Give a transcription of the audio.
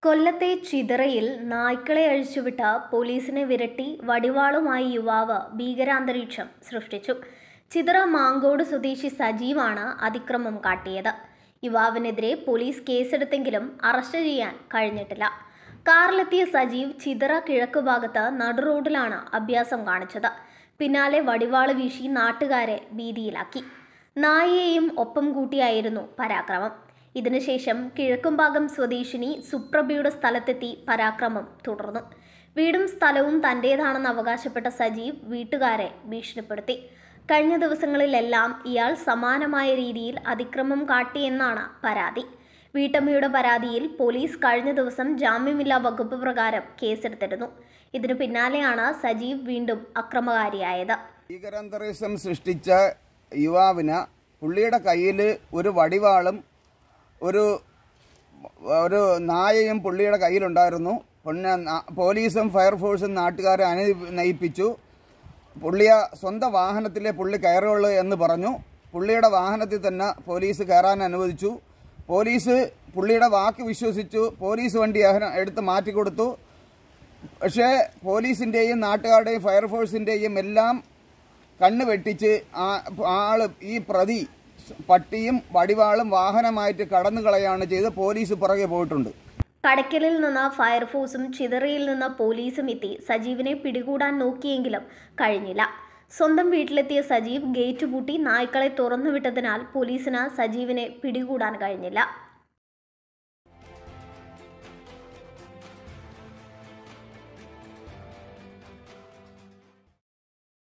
കൊല്ലത്തെ ചിതറയിൽ നായ്ക്കളെ അഴിച്ചുവിട്ട പോലീസിനെ വിരട്ടി വടിവാളുമായി യുവാവ് ഭീകരാന്തരീക്ഷം സൃഷ്ടിച്ചു ചിതറ മാങ്കോട് സ്വദേശി സജീവാണ് അതിക്രമം കാട്ടിയത് യുവാവിനെതിരെ പോലീസ് കേസെടുത്തെങ്കിലും അറസ്റ്റ് ചെയ്യാൻ കഴിഞ്ഞിട്ടില്ല കാറിലെത്തിയ സജീവ് ചിതറ കിഴക്ക് ഭാഗത്ത് നടുറോഡിലാണ് അഭ്യാസം കാണിച്ചത് പിന്നാലെ വടിവാള് വീശി നാട്ടുകാരെ ഭീതിയിലാക്കി നായയെയും ഒപ്പം കൂട്ടിയായിരുന്നു പരാക്രമം ഇതിനുശേഷം കിഴക്കുംഭാഗം സ്വദേശിനി സുപ്രഭയുടെ സ്ഥലത്തെത്തി പരാക്രമം തുടർന്നു വീടും സ്ഥലവും തൻ്റേതാണെന്ന് അവകാശപ്പെട്ട സജീവ് വീട്ടുകാരെ ഭീഷണിപ്പെടുത്തി കഴിഞ്ഞ ദിവസങ്ങളിലെല്ലാം ഇയാൾ സമാനമായ രീതിയിൽ അതിക്രമം കാട്ടിയെന്നാണ് പരാതി വീട്ടമ്മയുടെ പരാതിയിൽ പോലീസ് കഴിഞ്ഞ ദിവസം ജാമ്യമില്ലാ വകുപ്പ് പ്രകാരം കേസെടുത്തിരുന്നു ഇതിനു പിന്നാലെയാണ് സജീവ് വീണ്ടും അക്രമകാരിയായത് ഭീകരാന്തരീക്ഷം സൃഷ്ടിച്ച യുവാവിന് പുള്ളിയുടെ കയ്യിൽ ഒരു വടിവാളും ഒരു ഒരു നായയും പുള്ളിയുടെ കയ്യിലുണ്ടായിരുന്നു പിന്നെ ന- പോലീസും ഫയർഫോഴ്സും നാട്ടുകാരെ അനുനയിപ്പിച്ചു പുള്ളിയെ സ്വന്തം വാഹനത്തിലെ പുള്ളി കയറുള്ളൂ എന്ന് പറഞ്ഞു പുള്ളിയുടെ വാഹനത്തിൽ തന്നെ പോലീസ് കയറാൻ അനുവദിച്ചു പോലീസ് പുള്ളിയുടെ വാക്ക് വിശ്വസിച്ചു പോലീസ് വണ്ടി അതിന് എടുത്ത് മാറ്റിക്കൊടുത്തു പക്ഷേ പോലീസിൻ്റെയും നാട്ടുകാരുടെയും ഫയർഫോഴ്സിൻ്റെയും എല്ലാം കണ്ണ് വെട്ടിച്ച് ആ ആള് ഈ പ്രതി പട്ടിയും വടിവാളും വാഹനമായിട്ട് കടന്നു കളയാണ് ചെയ്ത് പോലീസ് പുറകെ പോയിട്ടുണ്ട് കടയ്ക്കലിൽ നിന്ന് ഫയർഫോഴ്സും ചിതറയിൽ നിന്ന് പോലീസും എത്തി സജീവിനെ പിടികൂടാൻ നോക്കിയെങ്കിലും കഴിഞ്ഞില്ല സ്വന്തം വീട്ടിലെത്തിയ സജീവ് ഗേറ്റ് പൂട്ടി നായ്ക്കളെ തുറന്നുവിട്ടതിനാൽ പോലീസിന് സജീവിനെ പിടികൂടാൻ കഴിഞ്ഞില്ല